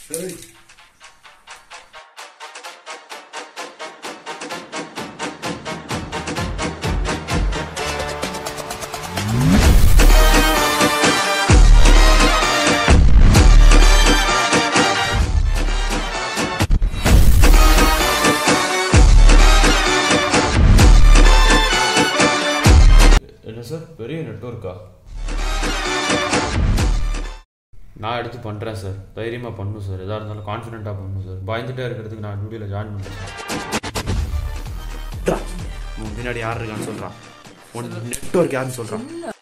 சரி என்ன சார் பெரிய நெட்ஒர்க்கா நான் எடுத்து பண்ணுறேன் சார் தைரியமாக பண்ணும் சார் எதாக இருந்தாலும் கான்ஃபிடென்ட்டாக பண்ணும் சார் பயந்துட்டே இருக்கிறதுக்கு நான் டியூட்டியில் ஜாயின் பண்ணுறேன் சார் உன் பின்னாடி யார் இருக்கான்னு சொல்கிறான் உன் நெட்ஒர்க் யாருன்னு சொல்கிறான்